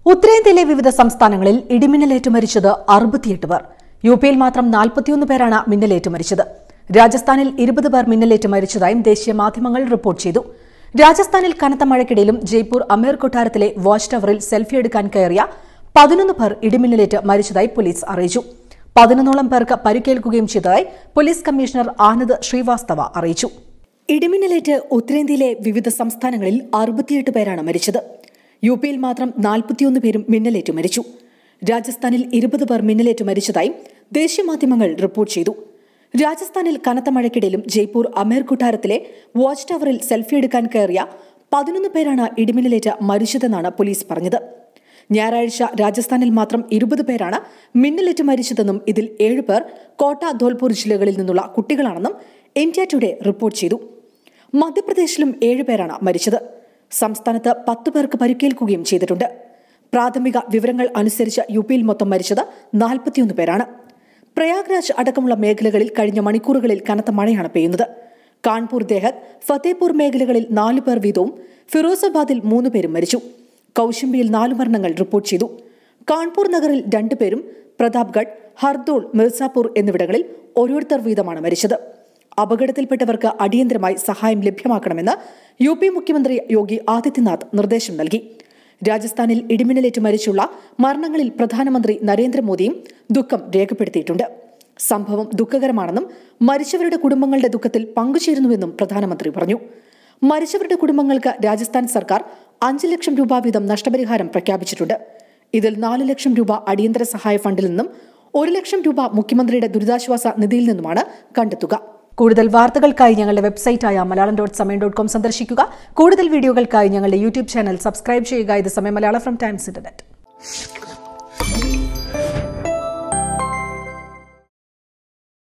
ഉത്തരേന്ത്യയിലെ വിവിധ സംസ്ഥാനങ്ങളിൽ ഇടിമിന്നലേറ്റ് മരിച്ചത് അറുപത്തിയെട്ട് പേർ യു പിയിൽ മാത്രം നാൽപ്പത്തിയൊന്ന് പേരാണ് മിന്നലേറ്റ് മരിച്ചത് രാജസ്ഥാനിൽ ഇരുപത് പേർ മിന്നലേറ്റ് മരിച്ചതായും ദേശീയ മാധ്യമങ്ങൾ റിപ്പോർട്ട് ചെയ്തു രാജസ്ഥാനിൽ കനത്ത മഴയ്ക്കിടയിലും ജയ്പൂർ അമീർ കൊട്ടാരത്തിലെ വാച്ച് ടവറിൽ സെൽഫി എടുക്കാൻ കയറിയ പതിനൊന്ന് പേർ ഇടിമിന്നലേറ്റ് മരിച്ചതായി പോലീസ് അറിയിച്ചു പതിനൊന്നോളം പേർക്ക് പരിക്കേൽക്കുകയും ചെയ്തതായി പോലീസ് കമ്മീഷണർ ആനന്ദ് ശ്രീവാസ്തവ അറിയിച്ചു ഇടിമിന്നലേറ്റ് ഉത്തരേന്ത്യയിലെ വിവിധ സംസ്ഥാനങ്ങളിൽ അറുപത്തിയെട്ട് പേരാണ് മരിച്ചത് യു പിയിൽ മാത്രം നാൽപ്പത്തിയൊന്ന് പേരും മിന്നലേറ്റ് മരിച്ചു രാജസ്ഥാനിൽ ഇരുപത് പേർ മിന്നലേറ്റ് മരിച്ചതായും ദേശീയ മാധ്യമങ്ങൾ റിപ്പോർട്ട് ചെയ്തു രാജസ്ഥാനിൽ കനത്ത മഴയ്ക്കിടയിലും ജയ്പൂർ അമേർ കൊട്ടാരത്തിലെ വാച്ച് ടവറിൽ സെൽഫി എടുക്കാൻ കയറിയ പതിനൊന്ന് പേരാണ് ഇടിമിന്നലേറ്റ് മരിച്ചതെന്നാണ് പോലീസ് പറഞ്ഞത് ഞായറാഴ്ച രാജസ്ഥാനിൽ മാത്രം ഇരുപത് പേരാണ് മിന്നലേറ്റ് മരിച്ചതെന്നും ഇതിൽ ഏഴ് പേർ കോട്ട ധോൽപൂർ ജില്ലകളിൽ നിന്നുള്ള കുട്ടികളാണെന്നും ഇന്ത്യ ടുഡേ റിപ്പോർട്ട് ചെയ്തു മധ്യപ്രദേശിലും ഏഴ് പേരാണ് മരിച്ചത് സംസ്ഥാനത്ത് പത്ത് പേർക്ക് പരിക്കേൽക്കുകയും ചെയ്തിട്ടുണ്ട് പ്രാഥമിക വിവരങ്ങൾ അനുസരിച്ച് യു പിയിൽ മൊത്തം മരിച്ചത് നാൽപ്പത്തിയൊന്ന് പേരാണ് പ്രയാഗ്രാജ് അടക്കമുള്ള മേഖലകളിൽ കഴിഞ്ഞ മണിക്കൂറുകളിൽ കനത്ത മഴയാണ് പെയ്യുന്നത് കാൺപൂർ ദേഹത്ത് ഫത്തേപൂർ മേഖലകളിൽ നാലു പേർ വീതവും ഫിറോസാബാദിൽ മൂന്ന് പേരും മരിച്ചു കൌശംബിയിൽ നാലു മരണങ്ങൾ റിപ്പോർട്ട് ചെയ്തു കാൺപൂർ നഗറിൽ രണ്ടുപേരും പ്രതാപ്ഗഡ് ഹർദോൾ മിർസാപൂർ എന്നിവിടങ്ങളിൽ ഓരോരുത്തർ വീതമാണ് മരിച്ചത് അപകടത്തിൽപ്പെട്ടവർക്ക് അടിയന്തരമായി സഹായം ലഭ്യമാക്കണമെന്ന് യു പി മുഖ്യമന്ത്രി യോഗി ആദിത്യനാഥ് നിർദ്ദേശം നൽകി രാജസ്ഥാനിൽ ഇടിമിന്നലേറ്റ് മരിച്ചുള്ള മരണങ്ങളിൽ പ്രധാനമന്ത്രി നരേന്ദ്രമോദിയും ദുഃഖം രേഖപ്പെടുത്തിയിട്ടുണ്ട് സംഭവം ദുഃഖകരമാണെന്നും മരിച്ചവരുടെ കുടുംബങ്ങളുടെ ദുഃഖത്തിൽ പങ്കുചേരുന്നുവെന്നും പ്രധാനമന്ത്രി പറഞ്ഞു മരിച്ചവരുടെ കുടുംബങ്ങൾക്ക് രാജസ്ഥാൻ സർക്കാർ അഞ്ച് ലക്ഷം രൂപ വീതം നഷ്ടപരിഹാരം പ്രഖ്യാപിച്ചിട്ടുണ്ട് ഇതിൽ നാല് ലക്ഷം രൂപ അടിയന്തര സഹായ ഫണ്ടിൽ നിന്നും ഒരു ലക്ഷം രൂപ മുഖ്യമന്ത്രിയുടെ ദുരിതാശ്വാസ നിധിയിൽ നിന്നുമാണ് കണ്ടെത്തുക കൂടുതൽ വാർത്തകൾക്കായി ഞങ്ങളുടെ വെബ്സൈറ്റായ Malayalam dot Samayam dot com സന്ദർശിക്കുക കൂടുതൽ വീഡിയോകൾക്കായി ഞങ്ങളുടെ യൂട്യൂബ് ചാനൽ സബ്സ്ക്രൈബ് ചെയ്യുക ഇത് സമയം മലയാളം ഫ്രം ടൈംസ് ഇന്റർനെറ്റ്